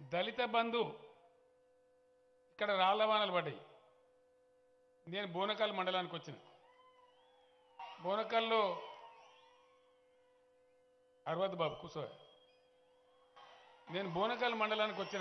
దళిత బంధు ఇక్కడ రాళ్ల వానలు పడ్డాయి నేను బోనకాల్ మండలానికి వచ్చిన బోనకాల్లో అరవద్ బాబు కూర్చో నేను బోనకాల్ మండలానికి వచ్చిన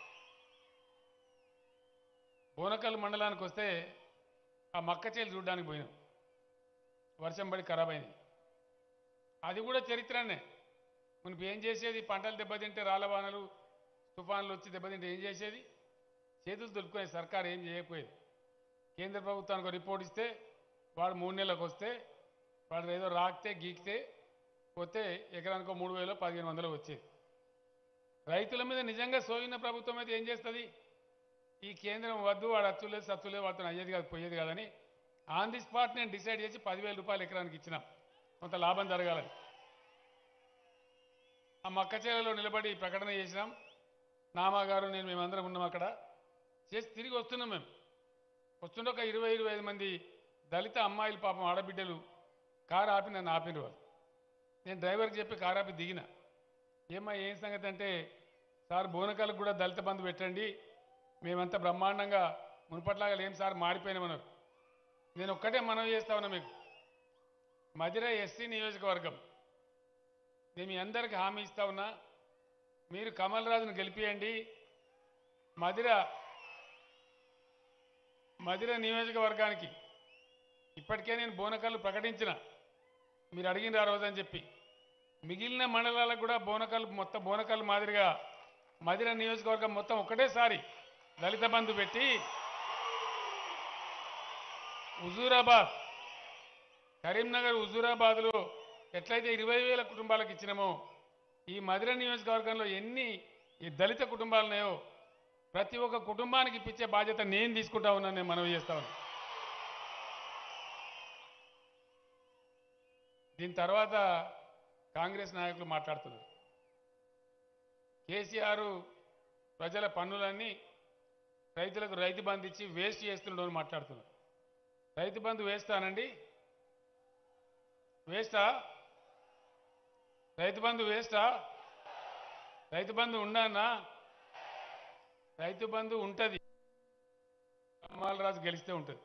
బోనకాల్ మండలానికి వస్తే ఆ మక్క చేలు చూడడానికి పోయినాం వర్షం పడి ఖరాబ్ అయింది అది కూడా చరిత్రనే మనకి ఏం చేసేది పంటలు దెబ్బతింటే రాళ్ళ వానలు తుఫాన్లు వచ్చి దెబ్బతింటే ఏం చేసేది చేతులు దొరుకునే సర్కారు ఏం చేయకపోయేది కేంద్ర ప్రభుత్వానికి ఒక రిపోర్ట్ ఇస్తే వాడు మూడు నెలలకు వస్తే వాడు ఏదో రాకితే గీకితే పోతే ఎకరానికి మూడు వేలు పదిహేను వందలు వచ్చేది రైతుల మీద నిజంగా సోయిన ప్రభుత్వం అయితే ఏం చేస్తుంది ఈ కేంద్రం వద్దు వాడు అచ్చులేదు సచ్చులేదు వాడితో అయ్యేది కాదు పోయేది కాదని ఆన్ ది స్పాట్ నేను డిసైడ్ చేసి పదివేల రూపాయలు ఎకరానికి ఇచ్చిన కొంత లాభం జరగాలని ఆ మక్క చేలలో నిలబడి ప్రకటన చేసినాం నామా గారు నేను మేమందరం ఉన్నాం అక్కడ చేసి తిరిగి వస్తున్నాం మేము వస్తుండే ఒక ఇరవై ఇరవై ఐదు మంది దళిత అమ్మాయిలు పాపం ఆడబిడ్డలు కారు ఆపి నన్ను ఆపిన వాళ్ళు నేను డ్రైవర్కి చెప్పి కారు ఆపి దిగిన ఏమ్మా ఏం సంగతి అంటే సార్ బోనకాలకు కూడా దళిత బంధు పెట్టండి మేమంతా బ్రహ్మాండంగా మునుపట్లాగా లేం సార్ మారిపోయినామన్నారు నేను ఒక్కటే మనవి చేస్తా ఉన్నా మీకు మధిర ఎస్సీ నియోజకవర్గం నేను మీ అందరికి హామీ ఇస్తా ఉన్నా మీరు కమల్ రాజును గెలిపియండి మధిర మధిర నియోజకవర్గానికి ఇప్పటికే నేను బోనకాలు ప్రకటించిన మీరు అడిగిన ఆ రోజు అని చెప్పి మిగిలిన మండలాలకు కూడా బోనకాలు మొత్తం బోనకాలు మాదిరిగా మధిర నియోజకవర్గం మొత్తం ఒకటేసారి దళిత బంధు పెట్టి హుజూరాబాద్ కరీంనగర్ హుజూరాబాద్లో ఎట్లయితే ఇరవై వేల కుటుంబాలకు ఇచ్చినామో ఈ మధుర నియోజకవర్గంలో ఎన్ని ఈ దళిత కుటుంబాలు ఉన్నాయో ప్రతి ఒక్క కుటుంబానికి ఇప్పించే బాధ్యత నేను తీసుకుంటా ఉన్నాను నేను మనవి చేస్తా ఉన్నాను దీని తర్వాత కాంగ్రెస్ నాయకులు మాట్లాడుతున్నారు కేసీఆర్ ప్రజల పన్నులన్నీ రైతులకు రైతు బంధు ఇచ్చి వేస్ట్ చేస్తుండో అని మాట్లాడుతున్నారు రైతు బంధు వేస్తానండి వేస్టా రైతు బంధు వేస్టా రైతు బంధు ఉండన్నా రైతు బంధు ఉంటుంది రాజు గెలిస్తే ఉంటుంది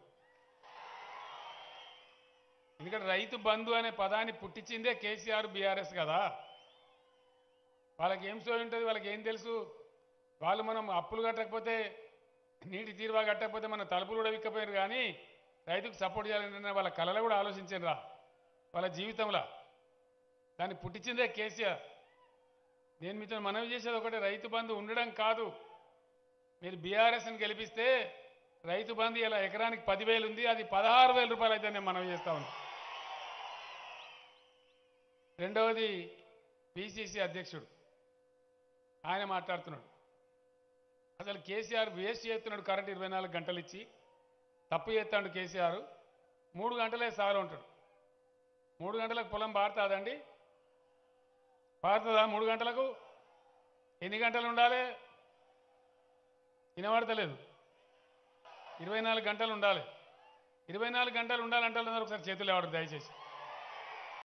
ఎందుకంటే రైతు బంధు అనే పదాన్ని పుట్టించిందే కేసీఆర్ బీఆర్ఎస్ కదా వాళ్ళకి ఏం సోయి ఉంటుంది వాళ్ళకి ఏం తెలుసు వాళ్ళు మనం అప్పులు కట్టకపోతే నీటి తీరువా కట్టకపోతే మన తలుపులు కూడా విక్కపోయారు కానీ రైతుకు సపోర్ట్ చేయాలంటే వాళ్ళ కళలు కూడా ఆలోచించారు రా వాళ్ళ జీవితంలో దాన్ని పుట్టించిందే కేసీఆర్ నేను మీతో మనవి చేసేది ఒకటి రైతు బంధు ఉండడం కాదు మీరు బీఆర్ఎస్ని గెలిపిస్తే రైతు బంధు ఇలా ఎకరానికి పదివేలు ఉంది అది పదహారు వేల రూపాయలు అయితే నేను మనవి చేస్తా ఉన్నా రెండవది పిసిసి అధ్యక్షుడు ఆయన మాట్లాడుతున్నాడు అసలు కేసీఆర్ వేస్ట్ చేస్తున్నాడు కరెంట్ ఇరవై నాలుగు గంటలు ఇచ్చి తప్పు చేస్తాడు కేసీఆర్ మూడు గంటలే సాలు ఉంటాడు మూడు గంటలకు పొలం పారుతుందండి పారుతుందా మూడు గంటలకు ఎన్ని గంటలు ఉండాలి వినబడతలేదు ఇరవై నాలుగు గంటలు ఉండాలి ఇరవై నాలుగు గంటలు ఉండాలంటే ఒకసారి చేతులు ఎవరు దయచేసి